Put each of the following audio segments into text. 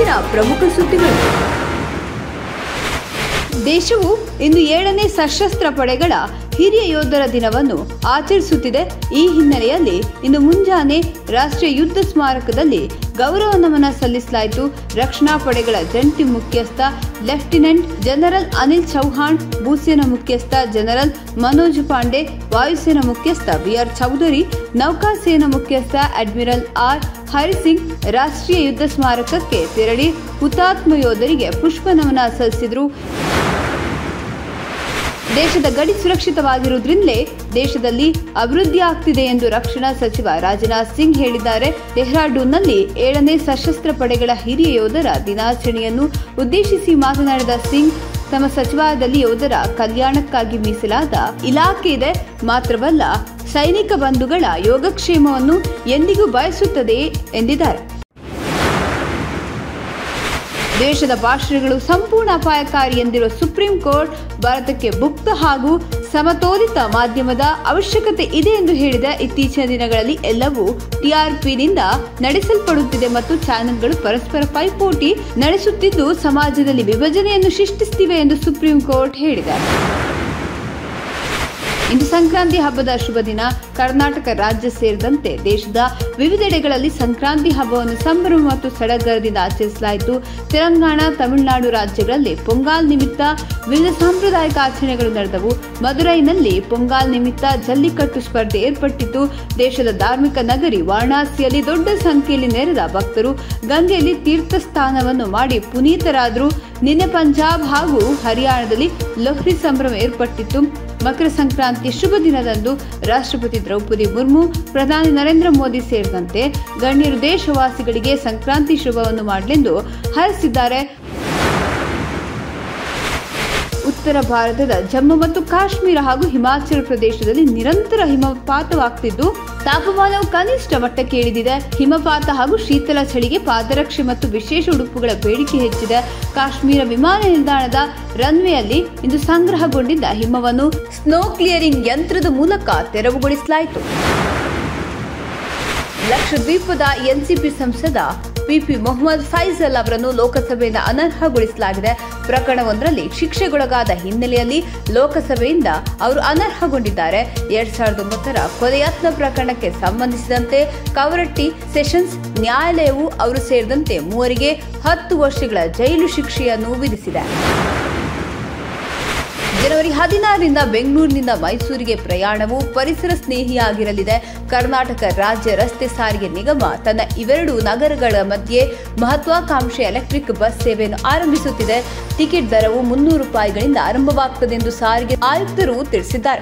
ಇವತ್ತಿನ ಪ್ರಮುಖ ಸುದ್ದಿಗಳು ದೇಶವು ಇಂದು ಏಳನೇ ಸಶಸ್ತ್ರ ಪಡೆಗಳ ಹಿರಿಯ ಯೋಧರ ದಿನವನ್ನು ಆಚರಿಸುತ್ತಿದೆ ಈ ಹಿನ್ನೆಲೆಯಲ್ಲಿ ಇಂದು ಮುಂಜಾನೆ ರಾಷ್ಟ್ರೀಯ ಯುದ್ಧ ಸ್ಮಾರಕದಲ್ಲಿ ಗೌರವ ನಮನ ಸಲ್ಲಿಸಲಾಯಿತು ರಕ್ಷಣಾ ಪಡೆಗಳ ಜಂಟಿ ಮುಖ್ಯಸ್ಥ ಲೆಫ್ಟಿನೆಂಟ್ ಜನರಲ್ ಅನಿಲ್ ಚೌಹಾಣ್ ಭೂಸೇನಾ ಮುಖ್ಯಸ್ಥ ಜನರಲ್ ಮನೋಜ್ ಪಾಂಡೆ ವಾಯುಸೇನಾ ಮುಖ್ಯಸ್ಥ ಬಿಆರ್ ಚೌಧರಿ ನೌಕಾಸೇನಾ ಮುಖ್ಯಸ್ಥ ಅಡ್ಮಿರಲ್ ಆರ್ ಹರಿಸಿಂಗ್ ರಾಷ್ಟ್ರೀಯ ಯುದ್ಧ ಸ್ಮಾರಕಕ್ಕೆ ತೆರಳಿ ಹುತಾತ್ಮ ಯೋಧರಿಗೆ ಪುಷ್ಪ ನಮನ ಸಲ್ಲಿಸಿದರು ದೇಶದ ಗಡಿ ಸುರಕ್ಷಿತವಾಗಿರುವುದರಿಂದಲೇ ದೇಶದಲ್ಲಿ ಅಭಿವೃದ್ಧಿ ಆಗ್ತಿದೆ ಎಂದು ರಕ್ಷಣಾ ಸಚಿವ ರಾಜನಾಥ್ ಸಿಂಗ್ ಹೇಳಿದ್ದಾರೆ ಡೆಹ್ರಾಡೂನ್ನಲ್ಲಿ ಏಳನೇ ಸಶಸ್ತ್ರ ಪಡೆಗಳ ಹಿರಿಯ ಯೋಧರ ದಿನಾಚರಣೆಯನ್ನು ಉದ್ದೇಶಿಸಿ ಮಾತನಾಡಿದ ಸಿಂಗ್ ತಮ್ಮ ಸಚಿವಾಲಯದಲ್ಲಿ ಯೋಧರ ಕಲ್ಯಾಣಕ್ಕಾಗಿ ಮೀಸಲಾದ ಇಲಾಖೆ ಇದೆ ಮಾತ್ರವಲ್ಲ ಸೈನಿಕ ಬಂಧುಗಳ ಯೋಗಕ್ಷೇಮವನ್ನು ಎಂದಿಗೂ ಬಯಸುತ್ತದೆ ಎಂದಿದ್ದಾರೆ ದೇಶದ ಭಾಷೆಗಳು ಸಂಪೂರ್ಣ ಅಪಾಯಕಾರಿ ಎಂದಿರುವ ಸುಪ್ರೀಂ ಕೋರ್ಟ್ ಭಾರತಕ್ಕೆ ಮುಕ್ತ ಹಾಗೂ ಸಮತೋಲಿತ ಮಾಧ್ಯಮದ ಅವಶ್ಯಕತೆ ಇದೆ ಎಂದು ಹೇಳಿದ ಇತ್ತೀಚಿನ ದಿನಗಳಲ್ಲಿ ಎಲ್ಲವೂ ಟಿಆರ್ಪಿನಿಂದ ನಡೆಸಲ್ಪಡುತ್ತಿದೆ ಮತ್ತು ಚಾನೆಲ್ಗಳು ಪರಸ್ಪರ ಪೈಪೋಟಿ ನಡೆಸುತ್ತಿದ್ದು ಸಮಾಜದಲ್ಲಿ ವಿಭಜನೆಯನ್ನು ಸೃಷ್ಟಿಸುತ್ತಿವೆ ಎಂದು ಸುಪ್ರೀಂ ಕೋರ್ಟ್ ಹೇಳಿದೆ ಇಂದು ಸಂಕ್ರಾಂತಿ ಹಬ್ಬದ ಶುಭ ದಿನ ಕರ್ನಾಟಕ ರಾಜ್ಯ ಸೇರಿದಂತೆ ದೇಶದ ವಿವಿಧೆಡೆಗಳಲ್ಲಿ ಸಂಕ್ರಾಂತಿ ಹಬ್ಬವನ್ನು ಸಂಭ್ರಮ ಮತ್ತು ಸಡಗರದಿಂದ ಆಚರಿಸಲಾಯಿತು ತೆಲಂಗಾಣ ತಮಿಳುನಾಡು ರಾಜ್ಯಗಳಲ್ಲಿ ಪೊಂಗಾಲ್ ನಿಮಿತ್ತ ವಿವಿಧ ಸಾಂಪ್ರದಾಯಿಕ ಆಚರಣೆಗಳು ನಡೆದವು ಮದುರೈನಲ್ಲಿ ಪೊಂಗಾಲ್ ನಿಮಿತ್ತ ಜಲ್ಲಿಕಟ್ಟು ಸ್ಪರ್ಧೆ ಏರ್ಪಟ್ಟಿತ್ತು ದೇಶದ ಧಾರ್ಮಿಕ ನಗರಿ ವಾರಣಾಸಿಯಲ್ಲಿ ದೊಡ್ಡ ಸಂಖ್ಯೆಯಲ್ಲಿ ನೆರೆದ ಭಕ್ತರು ಗಂಗೆಯಲ್ಲಿ ತೀರ್ಥ ಸ್ನಾನವನ್ನು ಮಾಡಿ ಪುನೀತರಾದರು ನಿನ್ನೆ ಪಂಜಾಬ್ ಹಾಗೂ ಹರಿಯಾಣದಲ್ಲಿ ಲೋಹ್ರಿ ಸಂಭ್ರಮ ಏರ್ಪಟ್ಟಿತ್ತು ಮಕರ ಸಂಕ್ರಾಂತಿ ಶುಭ ದಿನದಂದು ರಾಷ್ಟ್ರಪತಿ ದ್ರೌಪದಿ ಮುರ್ಮು ಪ್ರಧಾನಿ ನರೇಂದ್ರ ಮೋದಿ ಸೇರಿದಂತೆ ಗಣ್ಯರು ದೇಶವಾಸಿಗಳಿಗೆ ಸಂಕ್ರಾಂತಿ ಶುಭವನ್ನು ಮಾಡಲೆಂದು ಹಾರೈಸಿದ್ದಾರೆ ಉತ್ತರ ಭಾರತದ ಜಮ್ಮು ಮತ್ತು ಕಾಶ್ಮೀರ ಹಾಗೂ ಹಿಮಾಚಲ ಪ್ರದೇಶದಲ್ಲಿ ನಿರಂತರ ಹಿಮಪಾತವಾಗ್ತಿದ್ದು ತಾಪಮಾನವು ಕನಿಷ್ಠ ಮಟ್ಟಕ್ಕೆ ಇಳಿದಿದೆ ಹಿಮಪಾತ ಹಾಗೂ ಶೀತಲ ಚಳಿಗೆ ಪಾದರಕ್ಷೆ ಮತ್ತು ವಿಶೇಷ ಉಡುಪುಗಳ ಬೇಡಿಕೆ ಹೆಚ್ಚಿದೆ ಕಾಶ್ಮೀರ ವಿಮಾನ ನಿಲ್ದಾಣದ ರನ್ವೇಯಲ್ಲಿ ಇಂದು ಸಂಗ್ರಹಗೊಂಡಿದ್ದ ಹಿಮವನ್ನು ಸ್ನೋ ಕ್ಲಿಯರಿಂಗ್ ಯಂತ್ರದ ಮೂಲಕ ತೆರವುಗೊಳಿಸಲಾಯಿತು ಲಕ್ಷದ್ವೀಪದ ಎನ್ಸಿಪಿ ಸಂಸದ ಪಿಪಿ ಮೊಹಮ್ಮದ್ ಫೈಜಲ್ ಅವರನ್ನು ಲೋಕಸಭೆಯಿಂದ ಅನರ್ಹಗೊಳಿಸಲಾಗಿದೆ ಪ್ರಕರಣವೊಂದರಲ್ಲಿ ಶಿಕ್ಷೆಗೊಳಗಾದ ಹಿನ್ನೆಲೆಯಲ್ಲಿ ಲೋಕಸಭೆಯಿಂದ ಅವರು ಅನರ್ಹಗೊಂಡಿದ್ದಾರೆ ಎರಡ್ ಸಾವಿರದ ಒಂಬತ್ತರ ಕೊಲೆಯತ್ನ ಪ್ರಕರಣಕ್ಕೆ ಸಂಬಂಧಿಸಿದಂತೆ ಕವರಟ್ಟಿ ಸೆಷನ್ಸ್ ನ್ಯಾಯಾಲಯವು ಅವರು ಸೇರಿದಂತೆ ಮೂವರಿಗೆ ಹತ್ತು ವರ್ಷಗಳ ಜೈಲು ಶಿಕ್ಷೆಯನ್ನು ವಿಧಿಸಿದೆ ಜನವರಿ ಹದಿನಾರರಿಂದ ಬೆಂಗಳೂರಿನಿಂದ ಮೈಸೂರಿಗೆ ಪ್ರಯಾಣವು ಪರಿಸರ ಸ್ನೇಹಿಯಾಗಿರಲಿದೆ ಕರ್ನಾಟಕ ರಾಜ್ಯ ರಸ್ತೆ ಸಾರಿಗೆ ನಿಗಮ ತನ್ನ ಇವೆರಡು ನಗರಗಳ ಮಧ್ಯೆ ಮಹತ್ವಾಕಾಂಕ್ಷೆ ಎಲೆಕ್ಟ್ರಿಕ್ ಬಸ್ ಸೇವೆಯನ್ನು ಆರಂಭಿಸುತ್ತಿದೆ ಟಿಕೆಟ್ ದರವು ಮುನ್ನೂರು ರೂಪಾಯಿಗಳಿಂದ ಆರಂಭವಾಗುತ್ತದೆ ಎಂದು ಸಾರಿಗೆ ಆಯುಕ್ತರು ತಿಳಿಸಿದ್ದಾರೆ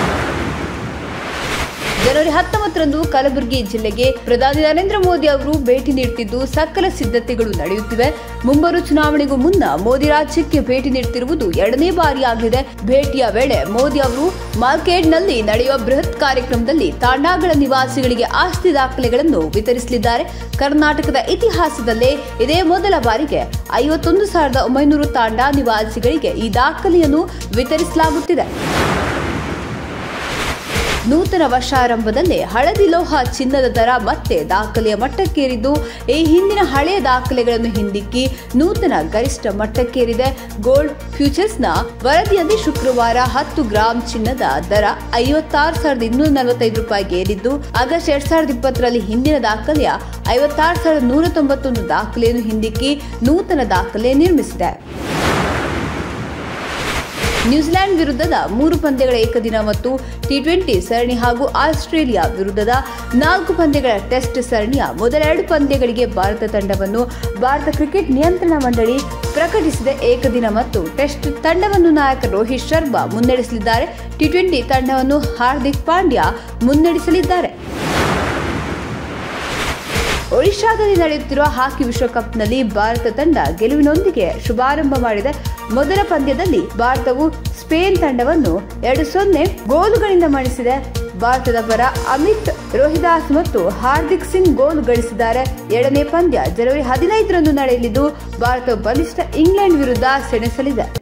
ಜನವರಿ ಹತ್ತೊಂಬತ್ತರಂದು ಕಲಬುರಗಿ ಜಿಲ್ಲೆಗೆ ಪ್ರಧಾನಿ ನರೇಂದ್ರ ಮೋದಿ ಅವರು ಭೇಟಿ ನೀಡುತ್ತಿದ್ದು ಸಕಲ ಸಿದ್ಧತೆಗಳು ನಡೆಯುತ್ತಿವೆ ಮುಂಬರುವ ಚುನಾವಣೆಗೂ ಮುನ್ನ ಮೋದಿ ರಾಜ್ಯಕ್ಕೆ ಭೇಟಿ ನೀಡುತ್ತಿರುವುದು ಎರಡನೇ ಬಾರಿಯಾಗಿದೆ ಭೇಟಿಯ ವೇಳೆ ಮೋದಿ ಅವರು ಮಾರ್ಕೆಟ್ನಲ್ಲಿ ನಡೆಯುವ ಬೃಹತ್ ಕಾರ್ಯಕ್ರಮದಲ್ಲಿ ತಾಂಡಾಗಳ ನಿವಾಸಿಗಳಿಗೆ ಆಸ್ತಿ ದಾಖಲೆಗಳನ್ನು ವಿತರಿಸಲಿದ್ದಾರೆ ಕರ್ನಾಟಕದ ಇತಿಹಾಸದಲ್ಲೇ ಇದೇ ಮೊದಲ ಬಾರಿಗೆ ಐವತ್ತೊಂದು ಸಾವಿರದ ಒಂಬೈನೂರು ತಾಂಡಾ ನಿವಾಸಿಗಳಿಗೆ ಈ ದಾಖಲೆಯನ್ನು ವಿತರಿಸಲಾಗುತ್ತಿದೆ ನೂತನ ವರ್ಷಾರಂಭದಲ್ಲೇ ಹಳದಿ ಲೋಹ ಚಿನ್ನದ ದರ ಮತ್ತೆ ದಾಖಲೆಯ ಮಟ್ಟಕ್ಕೇರಿದ್ದು ಈ ಹಿಂದಿನ ಹಳೆಯ ದಾಖಲೆಗಳನ್ನು ಹಿಂದಿಕ್ಕಿ ನೂತನ ಗರಿಷ್ಠ ಮಟ್ಟಕ್ಕೇರಿದೆ ಗೋಲ್ಡ್ ಫ್ಯೂಚರ್ಸ್ನ ವರದಿಯಲ್ಲಿ ಶುಕ್ರವಾರ ಹತ್ತು ಗ್ರಾಂ ಚಿನ್ನದ ದರ ಐವತ್ತಾರು ಸಾವಿರದ ಇನ್ನೂರ ನಲವತ್ತೈದು ರೂಪಾಯಿಗೆ ಏರಿದ್ದು ಆಗಸ್ಟ್ ಎರಡ್ ಸಾವಿರದ ಇಪ್ಪತ್ತರಲ್ಲಿ ಹಿಂದಿನ ದಾಖಲೆಯ ಐವತ್ತಾರು ಸಾವಿರದ ನೂರ ತೊಂಬತ್ತೊಂದು ದಾಖಲೆಯನ್ನು ಹಿಂದಿಕ್ಕಿ ನೂತನ ದಾಖಲೆ ನಿರ್ಮಿಸಿದೆ ನ್ಯೂಜಿಲೆಂಡ್ ವಿರುದ್ಧದ ಮೂರು ಪಂದ್ಯಗಳ ಏಕದಿನ ಮತ್ತು ಟಿ ಟ್ವೆಂಟಿ ಸರಣಿ ಹಾಗೂ ಆಸ್ಟ್ರೇಲಿಯಾ ವಿರುದ್ಧದ ನಾಲ್ಕು ಪಂದ್ಯಗಳ ಟೆಸ್ಟ್ ಸರಣಿಯ ಮೊದಲ ಎರಡು ಪಂದ್ಯಗಳಿಗೆ ಭಾರತ ತಂಡವನ್ನು ಭಾರತ ಕ್ರಿಕೆಟ್ ನಿಯಂತ್ರಣ ಮಂಡಳಿ ಪ್ರಕಟಿಸಿದ ಏಕದಿನ ಮತ್ತು ಟೆಸ್ಟ್ ತಂಡವನ್ನು ನಾಯಕ ರೋಹಿತ್ ಶರ್ಮಾ ಮುನ್ನಡೆಸಲಿದ್ದಾರೆ ಟಿ ಟ್ವೆಂಟಿ ತಂಡವನ್ನು ಹಾರ್ದಿಕ್ ಪಾಂಡ್ಯ ಮುನ್ನಡೆಸಲಿದ್ದಾರೆ ಒಡಿಶಾದಲ್ಲಿ ನಡೆಯುತ್ತಿರುವ ಹಾಕಿ ವಿಶ್ವಕಪ್ನಲ್ಲಿ ಭಾರತ ತಂಡ ಗೆಲುವಿನೊಂದಿಗೆ ಶುಭಾರಂಭ ಮಾಡಿದೆ ಮೊದಲ ಪಂದ್ಯದಲ್ಲಿ ಭಾರತವು ಸ್ಪೇನ್ ತಂಡವನ್ನು ಎರಡು ಸೊನ್ನೆ ಗೋಲುಗಳಿಂದ ಮಣಿಸಿದೆ ಭಾರತದ ಪರ ಅಮಿತ್ ರೋಹಿದಾಸ್ ಮತ್ತು ಹಾರ್ದಿಕ್ ಸಿಂಗ್ ಗೋಲು ಗಳಿಸಿದ್ದಾರೆ ಎರಡನೇ ಪಂದ್ಯ ಜನವರಿ ಹದಿನೈದರಂದು ನಡೆಯಲಿದ್ದು ಭಾರತ ಬಲಿಷ್ಠ ಇಂಗ್ಲೆಂಡ್ ವಿರುದ್ಧ ಸೆಣಸಲಿದೆ